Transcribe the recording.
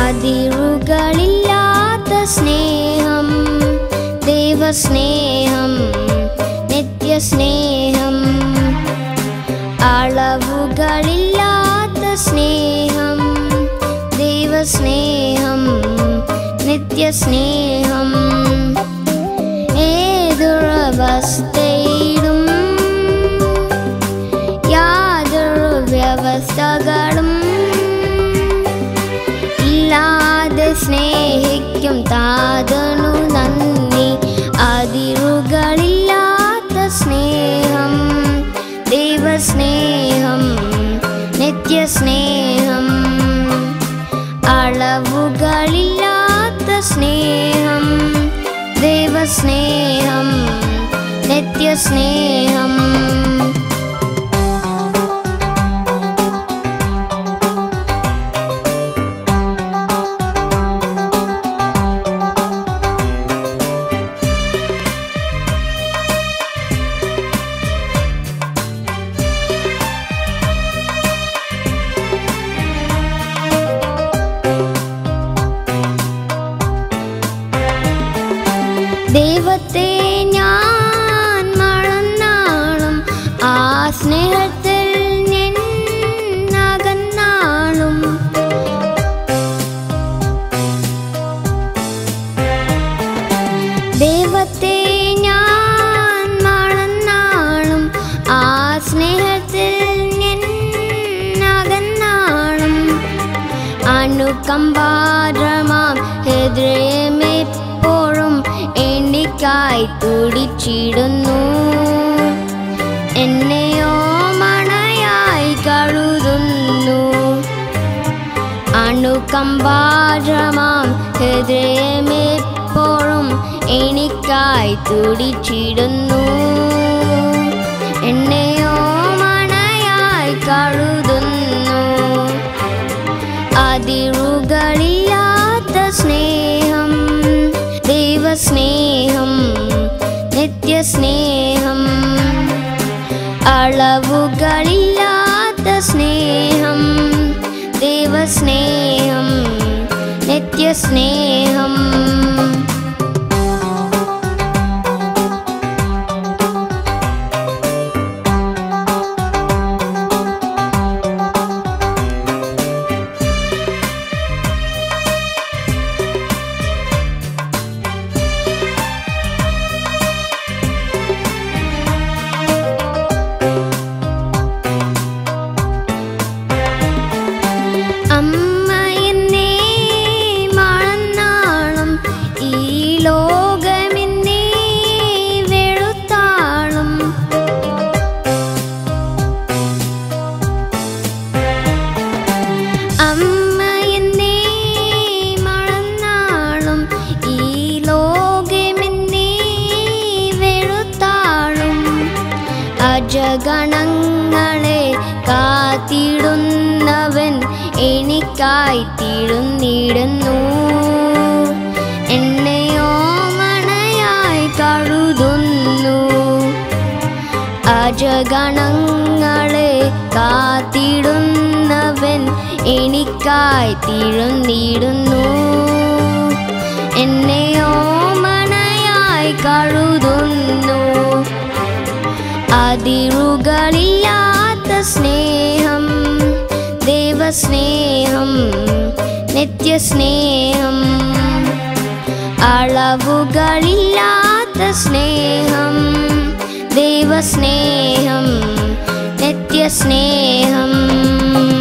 അതിരുകളില്ലാത്ത സ്നേഹം ദൈവസ്നേഹം നിത്യസ്നേഹം അളവുകളില്ലാത്ത സ്നേഹം ദൈവസ്നേഹം നിത്യസ്നേഹം ഏതൊരവസ്ഥയിലും യാതൊരു വ്യവസ്ഥകളും ഇല്ലാതെ സ്നേഹിക്കും താതനു നന്ദി അതിരുകളില്ലാത്ത സ്നേഹം ദൈവസ്നേഹം നിത്യസ്നേഹം അളവുകളില്ലാത്ത സ്നേഹം ദൈവസ്നേഹം നിത്യസ്നേഹം ദൈവത്തെ ഞാൻ മറന്നാളും ആ സ്നേഹത്തിൽ നിന്നകന്നാളും ദൈവത്തെ ഞാൻ മറന്നാളും ആ സ്നേഹത്തിൽ നിന്നകന്നാളും അനുകമ്പാരമാം ഹൃദയമെപ്പോഴും എനിക്കായി തുടിച്ചിടുന്നു എന്നെയോ മണയായി കഴുതുന്നു അനുകമ്പാരമാം ഹൃദയമെപ്പോഴും എനിക്കായി തുടിച്ചിടുന്നു എന്നെയോ മണയായി കഴുതുന്നു അതിരുകളില്ലാത്ത സ്നേഹം ദൈവസ്നേഹം നിത്യസ്നേഹം അളവുകളില്ലാത്ത സ്നേഹം ദൈവസ്നേഹം നിത്യസ്നേഹം അമ്മ എന്നേ മറന്നാളും ഈ ലോകമെന്നേ വെളുത്താളും അമ്മ എന്നേ മറന്നാളും ഈ ലോകമെന്നേ വെളുത്താളും അജഗണങ്ങളെ കാത്തിടുന്നവൻ എനിക്കായി തീടുന്നിടുന്നു എന്നെയോ മണയായി കഴുതുന്നു അജഗണങ്ങളെ കാത്തിടുന്നവൻ എനിക്കായി തീഴുന്നിടുന്നു എന്നെയോ മണയായി കഴുതുന്നു അതിരുകളില്ലാത്ത സ്നേഹം ദൈവസ്നേഹം നിത്യസ്നേഹം അളവുകളില്ലാത്ത സ്നേഹം ദൈവസ്നേഹം നിത്യസ്നേഹം